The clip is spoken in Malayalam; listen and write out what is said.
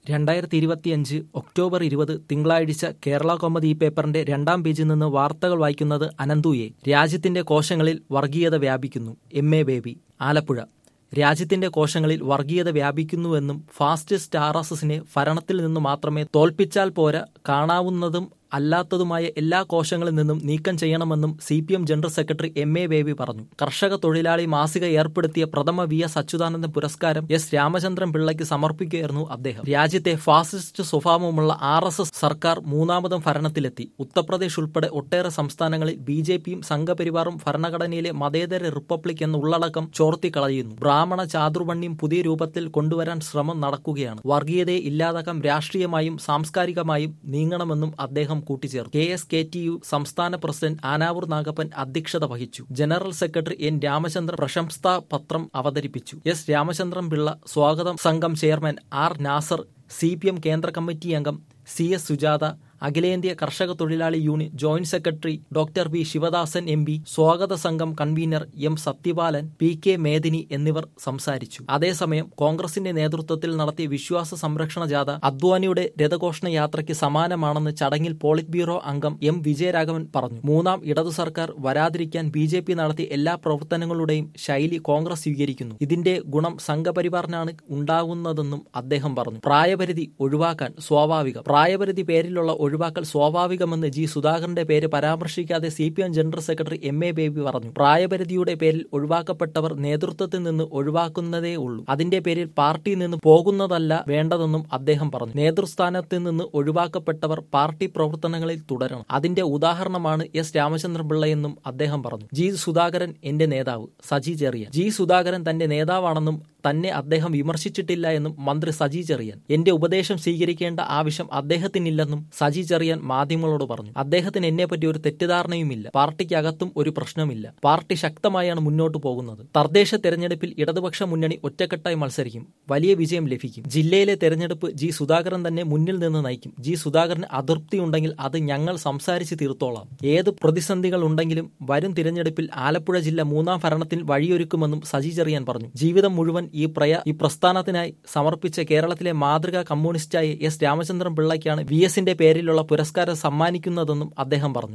രണ്ടായിരത്തി ഇരുപത്തിയഞ്ച് ഒക്ടോബർ ഇരുപത് തിങ്കളാഴ്ച കേരള കോമതി ഈ പേപ്പറിന്റെ രണ്ടാം പേജിൽ നിന്ന് വാർത്തകൾ വായിക്കുന്നത് അനന്തുയെ രാജ്യത്തിന്റെ കോശങ്ങളിൽ വർഗീയത വ്യാപിക്കുന്നു എം എ ബേബി ആലപ്പുഴ രാജ്യത്തിന്റെ കോശങ്ങളിൽ വർഗീയത വ്യാപിക്കുന്നുവെന്നും ഫാസിസ്റ്റ് ആർ എസ് എസിനെ ഭരണത്തിൽ നിന്ന് മാത്രമേ തോൽപ്പിച്ചാൽ പോരാ കാണാവുന്നതും അല്ലാത്തതുമായ എല്ലാ കോശങ്ങളിൽ നിന്നും നീക്കം ചെയ്യണമെന്നും C P M general secretary M A Baby പറഞ്ഞു കർഷക തൊഴിലാളി മാസിക ഏർപ്പെടുത്തിയ പ്രഥമ വി എസ് അച്യുതാനന്ദൻ പുരസ്കാരം എസ് രാമചന്ദ്രൻ പിള്ളയ്ക്ക് സമർപ്പിക്കുകയായിരുന്നു അദ്ദേഹം രാജ്യത്തെ ഫാസിസ്റ്റ് സ്വഭാവമുള്ള ആർ എസ് എസ് സർക്കാർ മൂന്നാമതും ഭരണത്തിലെത്തി ഉത്തർപ്രദേശ് ഉൾപ്പെടെ ഒട്ടേറെ സംസ്ഥാനങ്ങളിൽ ബി ജെ പിയും സംഘപരിവാറും ഭരണഘടനയിലെ മതേതര റിപ്പബ്ലിക് എന്ന ഉള്ളടക്കം ചോർത്തിക്കളയുന്നു ബ്രാഹ്മണ ചാതുർവണ്യം പുതിയ രൂപത്തിൽ കൊണ്ടുവരാൻ ശ്രമം നടക്കുകയാണ് വർഗീയതയെ ഇല്ലാതാക്കാൻ രാഷ്ട്രീയമായും സാംസ്കാരികമായും നീങ്ങണമെന്നും അദ്ദേഹം കൂട്ടിച്ചേർത്തു K S K T U സംസ്ഥാന പ്രസിഡന്റ് ആനാവൂർ നാഗപ്പൻ അധ്യക്ഷത വഹിച്ചു ജനറൽ സെക്രട്ടറി എൻ രാമചന്ദ്രൻ പ്രശംസാ പത്രം അവതരിപ്പിച്ചു എസ് രാമചന്ദ്രൻ പിള്ള സ്വാഗതം സംഘം chairman R Nasar C P M കേന്ദ്ര കമ്മിറ്റി അംഗം സി എസ് സുജാത അഖിലേന്ത്യാ കർഷക തൊഴിലാളി union joint secretary doctor B Sivadasan M P സ്വാഗത സംഘം convener M Sathyapalan P K Medini എന്നിവർ സംസാരിച്ചു അതേസമയം കോൺഗ്രസിന്റെ നേതൃത്വത്തിൽ നടത്തിയ വിശ്വാസ സംരക്ഷണ ജാഥ അദ്വാനിയുടെ രഥഘോഷണ യാത്രയ്ക്ക് സമാനമാണെന്ന് ചടങ്ങിൽ പോളിറ്റ് ബ്യൂറോ അംഗം എം വിജയരാഘവൻ പറഞ്ഞു മൂന്നാം ഇടതു സർക്കാർ വരാതിരിക്കാൻ ബി ജെ പി നടത്തിയ എല്ലാ പ്രവർത്തനങ്ങളുടെയും ശൈലി കോൺഗ്രസ് സ്വീകരിക്കുന്നു ഇതിന്റെ ഗുണം സംഘപരിവാറിനാണ് ഉണ്ടാകുന്നതെന്നും അദ്ദേഹം പറഞ്ഞു പ്രായപരിധി ഒഴിവാക്കാൻ സ്വാഭാവികം പ്രായപരിധി പേരിലുള്ള ഒഴിവാക്കൽ സ്വാഭാവികമെന്ന് ജി സുധാകരന്റെ പേര് പരാമർശിക്കാതെ C P M general secretary M A Baby പറഞ്ഞു പ്രായപരിധിയുടെ പേരിൽ ഒഴിവാക്കപ്പെട്ടവർ നേതൃത്വത്തിൽ നിന്ന് ഒഴിവാക്കുന്നതേ ഉള്ളൂ അതിന്റെ പേരിൽ പാർട്ടിയിൽ നിന്ന് പോകുന്നതല്ല വേണ്ടതെന്നും അദ്ദേഹം പറഞ്ഞു നേതൃസ്ഥാനത്ത് നിന്ന് ഒഴിവാക്കപ്പെട്ടവർ പാർട്ടി പ്രവർത്തനങ്ങളിൽ തുടരണം അതിന്റെ ഉദാഹരണമാണ് എസ് രാമചന്ദ്രൻ പിള്ളയെന്നും അദ്ദേഹം പറഞ്ഞു ജി സുധാകരൻ എന്റെ നേതാവ് സജി ചെറിയൻ ജി സുധാകരൻ തന്റെ നേതാവാണെന്നും തന്നെ അദ്ദേഹം വിമർശിച്ചിട്ടില്ല എന്നും മന്ത്രി സജി ചെറിയൻ എന്റെ ഉപദേശം സ്വീകരിക്കേണ്ട ആവശ്യം അദ്ദേഹത്തിനില്ലെന്നും സജി ചെറിയാൻ മാധ്യമങ്ങളോട് പറഞ്ഞു അദ്ദേഹത്തിന് എന്നെപ്പറ്റി ഒരു തെറ്റിദ്ധാരണയുമില്ല പാർട്ടിക്കകത്തും ഒരു പ്രശ്നമില്ല പാർട്ടി ശക്തമായാണ് മുന്നോട്ട് പോകുന്നത് തദ്ദേശ തെരഞ്ഞെടുപ്പിൽ ഇടതുപക്ഷ മുന്നണി ഒറ്റക്കെട്ടായി മത്സരിക്കും വലിയ വിജയം ലഭിക്കും ജില്ലയിലെ തെരഞ്ഞെടുപ്പ് ജി സുധാകരൻ തന്നെ മുന്നിൽ നിന്ന് നയിക്കും ജി സുധാകരന് അതൃപ്തിയുണ്ടെങ്കിൽ അത് ഞങ്ങൾ സംസാരിച്ച് തീർത്തോളാം ഏത് പ്രതിസന്ധികൾ ഉണ്ടെങ്കിലും വരും തിരഞ്ഞെടുപ്പിൽ ആലപ്പുഴ ജില്ല മൂന്നാം ഭരണത്തിൽ വഴിയൊരുക്കുമെന്നും സജി ചെറിയാൻ പറഞ്ഞു ജീവിതം മുഴുവൻ ഈ പ്രയ ഈ പ്രസ്ഥാനത്തിനായി സമർപ്പിച്ച കേരളത്തിലെ മാതൃകാ കമ്മ്യൂണിസ്റ്റായ എസ് രാമചന്ദ്രൻ പിള്ളയ്ക്കാണ് വി എസിന്റെ പേരിലുള്ള പുരസ്കാരം സമ്മാനിക്കുന്നതെന്നും അദ്ദേഹം പറഞ്ഞു